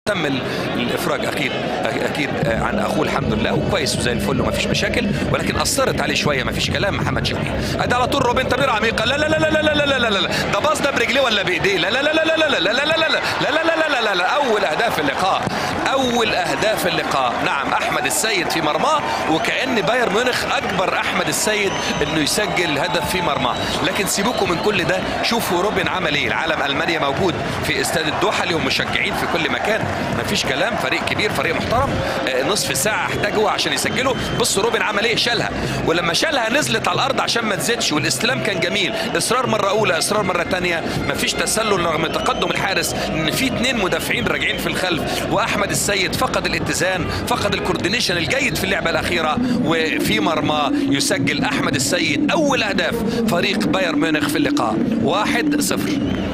تم ال- الافراج اكيد اكيد عن اخوه الحمد لله وكويس وزي الفل وما فيش مشاكل ولكن اثرت عليه شويه ما فيش كلام محمد شوقي ادي على طول روبن تمرير عميقه لا لا لا لا لا لا لا لا لا لا ده باص ده برجليه ولا بايديه لا لا لا لا لا لا لا لا لا لا لا لا لا لا لا لا لا اول اهداف اللقاء اول اهداف اللقاء نعم احمد السيد في مرماه وكان بايرن ميونخ اجبر احمد السيد انه يسجل هدف في مرماه لكن سيبوكم من كل ده شوفوا روبن عمل ايه العالم المانيا موجود في استاد الدوحه ليهم مشجعين في كل مكان مفيش كلام فريق كبير فريق محترم آه، نصف ساعه احتاجوا عشان يسجلوا بصوا روبن عمل ايه شالها ولما شالها نزلت على الارض عشان ما تزيدش والاستلام كان جميل اصرار مره اولى اصرار مره ثانيه مفيش تسلل رغم تقدم الحارس ان في اثنين مدافعين راجعين في الخلف واحمد السيد فقد الاتزان فقد الكوردينيشن الجيد في اللعبه الاخيره وفي مرمى يسجل احمد السيد اول اهداف فريق بايرن ميونخ في اللقاء واحد صفر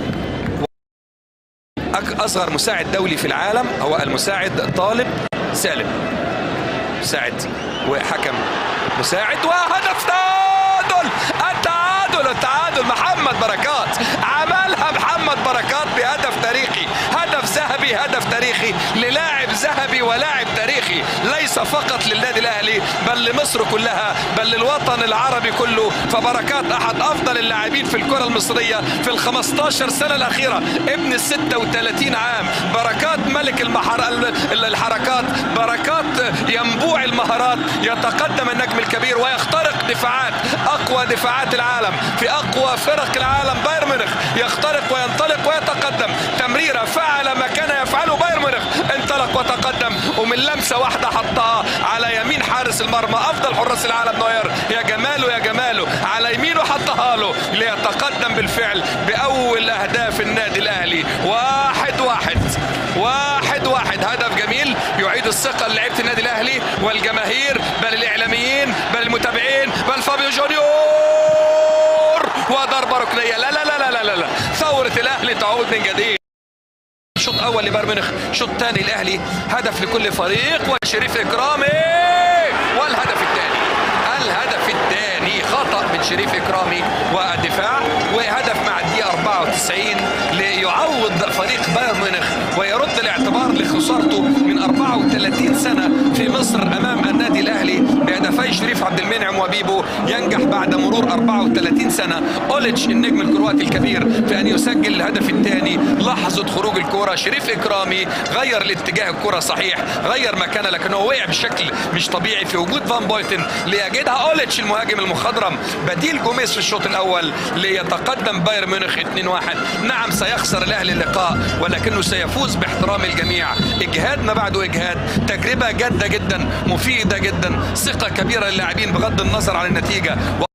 أك- اصغر مساعد دولي في العالم هو المساعد طالب سالم مساعد وحكم مساعد وهدف تعادل التعادل التعادل محمد بركات عملها محمد بركات بهدف تاريخي هدف ذهبي هدف تاريخي للاعب ذهبي ولاعب تاريخي ليس فقط للنادي الاهلي بل لمصر كلها بل للوطن العربي كله فبركات احد افضل اللاعبين في الكره المصريه في ال 15 سنه الاخيره ابن ال 36 عام بركات ملك المحر... ال- الحركات بركات ينبوع المهارات يتقدم النجم الكبير ويخترق دفاعات اقوى دفاعات العالم في اقوى فرق العالم بايرن ميونخ يخترق وينطلق ويتقدم تمريره فعل ما كان يفعله بايرن ميونخ انطلق وتقدم ومن لمسه واحده حطها على يمين حارس المرمى افضل حراس العالم نوير يا جماله يا جماله على يمينه حطها له ليتقدم بالفعل باول اهداف النادي الاهلي واحد واحد واحد واحد هدف جميل يعيد الثقة للعيبة النادي الأهلي والجماهير بل الإعلاميين بل المتابعين بل فابيو جونيور وضربة ركنية لا لا لا لا لا لا, لا. ثورة الأهلي تعود من جديد شوط اول لبايرن ميونخ شوط ثاني الاهلي هدف لكل فريق وشريف اكرامي والهدف الثاني الهدف الثاني خطا من شريف اكرامي والدفاع وهدف مع الدقيقه 94 ليعوض فريق بايرن ميونخ ويرد الاعتبار لخسارته من 34 سنه في مصر امام النادي الاهلي بهدفي شريف عبد المنعم وبيبو ينجح بعد مرور 34 سنه اوليتش النجم الكرواتي الكبير في ان يسجل الهدف الثاني لحظه خروج الكره شريف اكرامي غير الاتجاه الكره صحيح غير مكانه لكنه وقع بشكل مش طبيعي في وجود فان بويتن ليجدها اوليتش المهاجم المخضرم بديل جوميز في الشوط الاول ليتقدم بايرن ميونخ 2-1 نعم سيخسر الاهلي اللقاء ولكنه سيفوز باحترام الجميع اجهاد ما بعده اجهاد تجربه جاده جدا مفيده جدا ثقه كبيره للاعبين بغض النظر عن النتيجه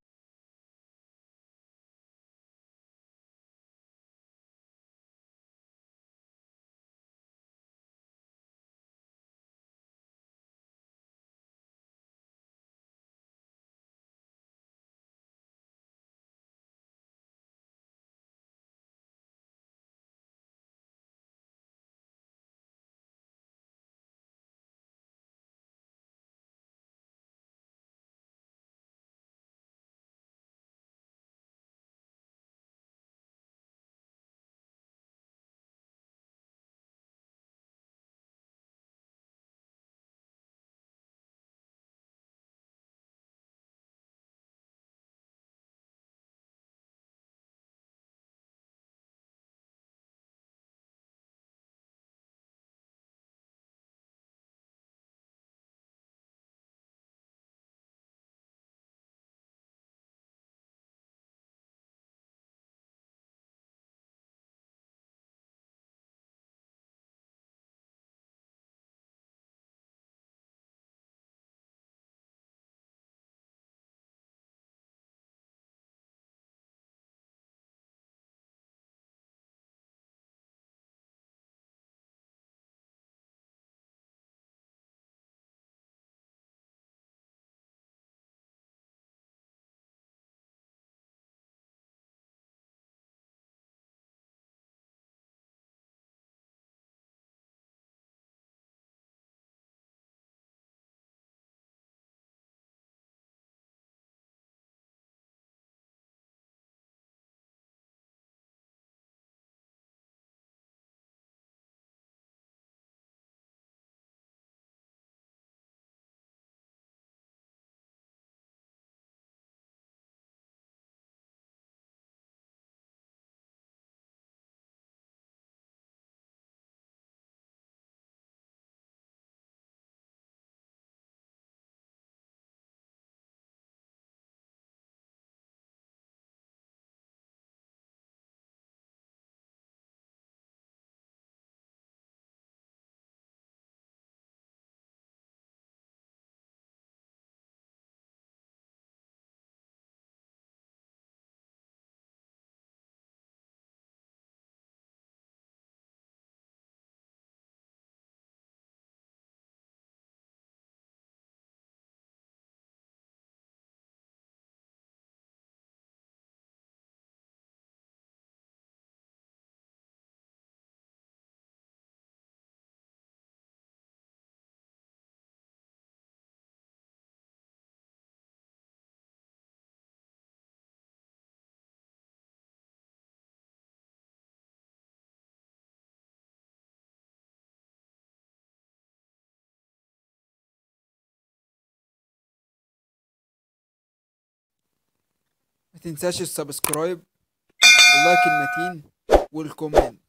ما تنساش السبسكرايب واللايك المتين والكومنت